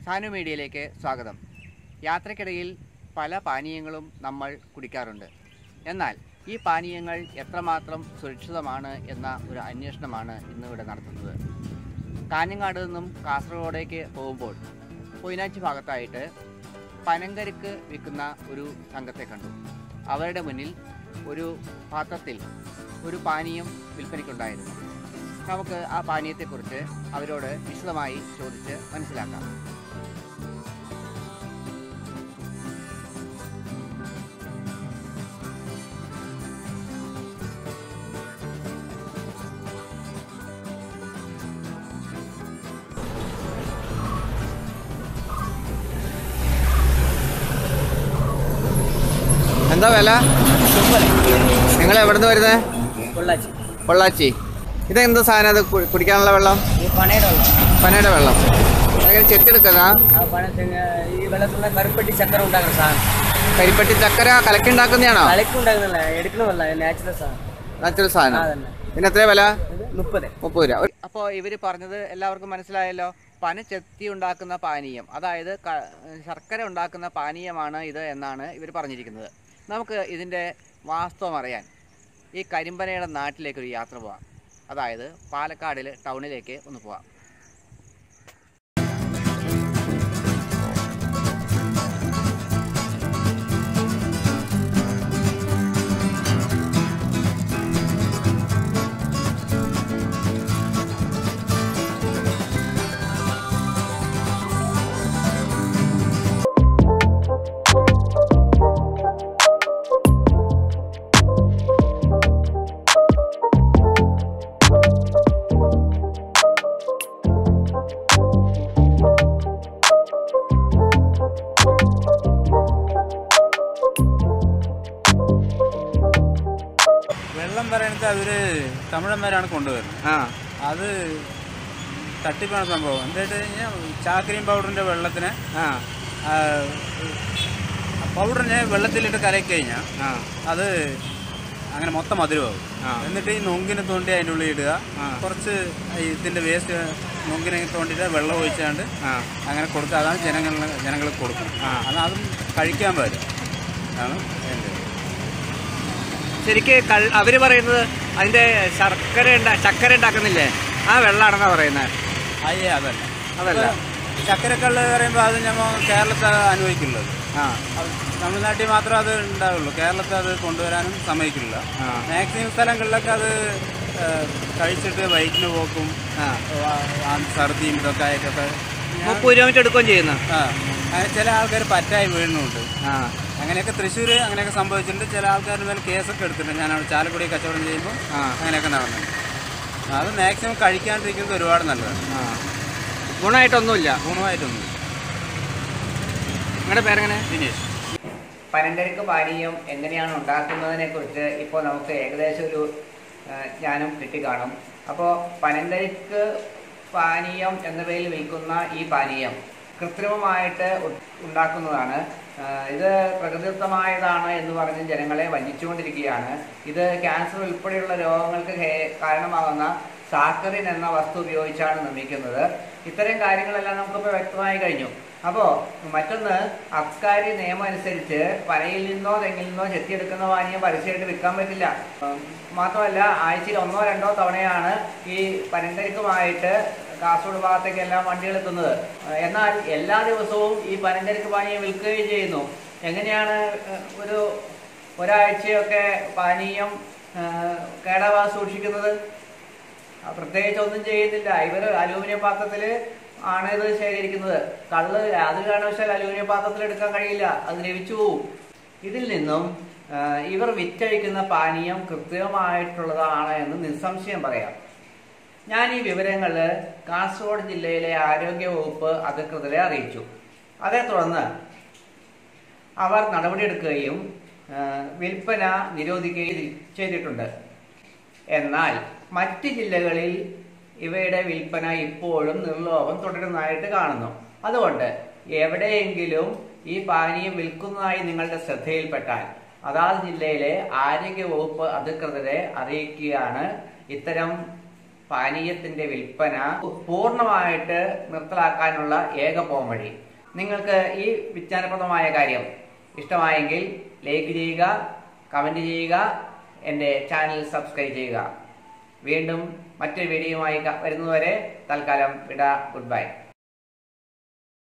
സാനു മീഡിയയിലേക്ക് സ്വാഗതം യാത്രക്കിടയിൽ പല പാനീയങ്ങളും നമ്മൾ കുടിക്കാറുണ്ട് എന്നാൽ ഈ പാനീയങ്ങൾ എത്രമാത്രം സുരക്ഷിതമാണ് എന്ന ഒരു അന്വേഷണമാണ് ഇന്നിവിടെ നടത്തുന്നത് കാഞ്ഞങ്ങാട് നിന്നും കാസർഗോഡേക്ക് പോകുമ്പോൾ പൊയിനാച്ചി ഭാഗത്തായിട്ട് പനങ്കരിക്ക് വിൽക്കുന്ന ഒരു സംഘത്തെ കണ്ടു അവരുടെ മുന്നിൽ ഒരു പാത്രത്തിൽ ഒരു പാനീയം വിൽപ്പനയ്ക്കുണ്ടായിരുന്നു നമുക്ക് ആ പാനീയത്തെക്കുറിച്ച് അവരോട് വിശദമായി ചോദിച്ച് മനസ്സിലാക്കാം എന്താ വില നിങ്ങൾ എവിടെ നിന്ന് വരുന്നത് പൊള്ളാച്ചി പൊള്ളാച്ചി ഇതെന്ത് സാധനം അത് കു- കുടിക്കാനുള്ള വെള്ളം ഈ പണയുടെ വെള്ളം പനയുടെ വെള്ളം അങ്ങനെ ചെത്തിയെടുക്കുന്ന ആ പണത്തിന് ഈ വെള്ളത്തിൽ കറുപ്പട്ടി ചക്കര ഉണ്ടാക്കുന്ന സാധനം കരിപ്പട്ടി ചക്കര കലക്കി ഉണ്ടാക്കുന്നതാണോ കളിക്ക് ഉണ്ടാക്കുന്നില്ല എടുക്കുന്ന വെള്ളം നാച്ചുറൽ സാധനം മറ്റൊരു സാധനം അതന്നെ പിന്നെ എത്രയാ വില ഇത് മുപ്പത് മുപ്പത് രൂപ അപ്പോൾ ഇവർ പറഞ്ഞത് എല്ലാവർക്കും മനസ്സിലായല്ലോ പന ചെത്തി ഉണ്ടാക്കുന്ന പാനീയം അതായത് ക- ശർക്കര ഉണ്ടാക്കുന്ന പാനീയമാണ് ഇത് എന്നാണ് ഇവർ പറഞ്ഞിരിക്കുന്നത് നമുക്ക് ഇതിൻ്റെ വാസ്തവം അറിയാൻ ഈ കരിമ്പനയുടെ നാട്ടിലേക്ക് ഒരു യാത്ര പോവാം അതായത് പാലക്കാടിൽ ടൗണിലേക്ക് ഒന്ന് പോവാം വെള്ളം പറയുന്നത് അവര് തമിഴന്മാരാണ് കൊണ്ടുവരുന്നത് ആ അത് തട്ടിപ്പാണ് സംഭവം എന്തായിട്ട് കഴിഞ്ഞാൽ ചാക്രീം പൗഡറിന്റെ വെള്ളത്തിന് ആ ആ, പൗഡറിനെ വെള്ളത്തിലിട്ട് കലക്കി കഴിഞ്ഞാൽ ആ അത് അങ്ങനെ മൊത്തം മധുരമാകും ആ. എന്നിട്ട് ഈ നൊങ്കിനെ തോണ്ടി അതിൻ്റെ ഉള്ളിൽ ഇടുക കുറച്ച് ഇതിന്റെ വേസ്റ്റ് നൊങ്കിനെ തോണ്ടിയിട്ട് വെള്ളം ഒഴിച്ചാണ്ട് ആ അങ്ങനെ കൊടുക്കുക അതാണ് ജനങ്ങൾ ജനങ്ങൾക്ക് കൊടുക്കുന്നത് അത് അതും കഴിക്കാൻ പറ്റും അതാണ് എൻ്റെ ശരിക്ക് കൾ അവർ പറയുന്നത് അതിൻ്റെ ശർക്കര ഉണ്ടാ ചക്കര ഉണ്ടാക്കുന്നില്ലേ ആ വെള്ളമാണെന്നാണ് പറയുന്നത് അയ്യേ അതല്ല അതല്ല ചക്കരക്കള്ള് പറയുമ്പോൾ അത് നമ്മൾ കേരളത്തിൽ അനുഭവിക്കുള്ളത് ആ അത് തമിഴ്നാട്ടിൽ മാത്രമേ അത് ഉണ്ടാവുള്ളൂ കേരളത്തിൽ അത് കൊണ്ടുവരാനും സമ്മതിക്കില്ല ആ. മാക്സിമം സ്ഥലങ്ങളിലൊക്കെ അത് ഏഹ്, കഴിച്ചിട്ട് വയറ്റിന് പോക്കും ആ ആ- ആ ഛർദിയും ഇതൊക്കെ ആയിട്ടൊക്കെ ഞാൻ- മുപ്പത് കിലോമീറ്റർ എടുക്കുകയും ചെയ്യുന്നു ആ അങ്ങനെ ചില ആൾക്കാർ പറ്റായി വീഴുന്നുണ്ട് ആ അങ്ങനെയൊക്കെ തൃശ്ശൂർ അങ്ങനെയൊക്കെ സംഭവിച്ചിട്ടുണ്ട് ചില ആൾക്കാരുടെ മേലെ കേസൊക്കെ എടുത്തിട്ടുണ്ട് ഞാൻ അവിടെ ചാലക്കുടി കച്ചവടം ചെയ്യുമ്പോൾ ആ. അങ്ങനെയൊക്കെ നടന്നു അത് മാക്സിമം കഴിക്കാണ്ടിരിക്കുന്നത് ഒരുപാട് നല്ലതാണ് ആ ഗുണമായിട്ടൊന്നുമില്ല ഗുണമായിട്ടൊന്നും നിങ്ങളുടെ പേരെങ്ങനെ ദിനേശ് പനങ്കരിക്ക് പാനീയം എങ്ങനെയാണ് ഉണ്ടാക്കുന്നതിനെ കുറിച്ച് ഇപ്പോൾ നമുക്ക് ഏകദേശം ഒരു ആ, ജ്ഞാനം കിട്ടിക്കാണും അപ്പോൾ പനങ്കരിക്ക് പാനീയം എന്ന പേരിൽ വിൽക്കുന്ന ഈ പാനീയം കൃത്രിമമായിട്ട് ഉ- ഉണ്ടാക്കുന്നതാണ് ആ, ഇത് പ്രകൃതിദത്തമായതാണ് എന്ന് പറഞ്ഞ് ജനങ്ങളെ വഞ്ചിച്ചുകൊണ്ടിരിക്കുകയാണ് ഇത് ക്യാൻസർ ഉൾപ്പെടെയുള്ള രോഗങ്ങൾക്ക് ഹേ- കാരണമാകുന്ന സാക്കറിൻ എന്ന വസ്തു ഉപയോഗിച്ചാണ് നിർമ്മിക്കുന്നത് ഇത്തരം കാര്യങ്ങളെല്ലാം നമുക്കിപ്പോൾ വ്യക്തമായി കഴിഞ്ഞു അപ്പോ മറ്റൊന്ന് അബ്കാരി നിയമം അനുസരിച്ച് പനയിൽ നിന്നോ തെങ്ങിൽ നിന്നോ ചെത്തിയെടുക്കുന്ന പാനീയം പരസ്യമായിട്ട് വിൽക്കാൻ പറ്റില്ല ഉം, മാത്രമല്ല ആഴ്ചയിൽ ഒന്നോ രണ്ടോ തവണയാണ് ഈ പനങ്കരിക്കുമായിട്ട് കാസർഗോഡ് ഭാഗത്തേക്കെല്ലാം വണ്ടികൾ എത്തുന്നത് ഏഹ് എന്നാൽ എല്ലാ ദിവസവും ഈ പനങ്കരിക്ക് പാനീയം വിൽക്കുകയും ചെയ്യുന്നു എങ്ങനെയാണ് ഏഹ് ഒരു ഒരാഴ്ചയൊക്കെ പാനീയം ഏഹ് കേടാവാതെ സൂക്ഷിക്കുന്നത് ആ, പ്രത്യേകിച്ച് ഒന്നും ചെയ്യുന്നില്ല ഇവർ അലൂമിനിയം പാത്രത്തിൽ ആണ് ഇത് ശേഖരിക്കുന്നത് കള്ള് യാതൊരു കാരണവശാൽ അലൂമിനിയം പാത്രത്തിൽ എടുക്കാൻ കഴിയില്ല അത് ലഭിച്ചു പോവും ഇതിൽ നിന്നും ആ, ഇവർ വിറ്റഴിക്കുന്ന പാനീയം കൃത്യമായിട്ടുള്ളതാണ് എന്ന് നിസ്സംശയം പറയാം ഞാൻ ഈ വിവരങ്ങൾ കാസർഗോഡ് ജില്ലയിലെ ആരോഗ്യ വകുപ്പ് അധികൃതരെ അറിയിച്ചു അതേ തുടർന്ന് അവർ നടപടിയെടുക്കുകയും ആ, വിൽപ്പന നിരോധിക്കുകയും ചെയ്തിട്ടുണ്ട് എന്നാൽ മറ്റ് ജില്ലകളിൽ ഇവയുടെ വിൽപ്പന ഇപ്പോഴും നിർലോഭം തുടരുന്നതായിട്ട് കാണുന്നു അതുകൊണ്ട് എവിടെയെങ്കിലും ഈ പാനീയം വിൽക്കുന്നതായി നിങ്ങളുടെ ശ്രദ്ധയിൽപ്പെട്ടാൽ അതാത് ജില്ലയിലെ ആരോഗ്യ വകുപ്പ് അധികൃതരെ അറിയിക്കുകയാണ് ഇത്തരം പാനീയത്തിന്റെ വിൽപ്പന പൂർണ്ണമായിട്ട് നിർത്തലാക്കാനുള്ള ഏക പോംവഴി നിങ്ങൾക്ക് ഈ വിജ്ഞാനപ്രദമായ കാര്യം ഇഷ്ടമായെങ്കിൽ ലൈക്ക് ചെയ്യുക കമന്റ് ചെയ്യുക എൻ്റെ ചാനൽ സബ്സ്ക്രൈബ് ചെയ്യുക വീണ്ടും മറ്റൊരു വീഡിയോയുമായി ക- വരുന്നതുവരെ തൽക്കാലം വിട ഗുഡ് ബൈ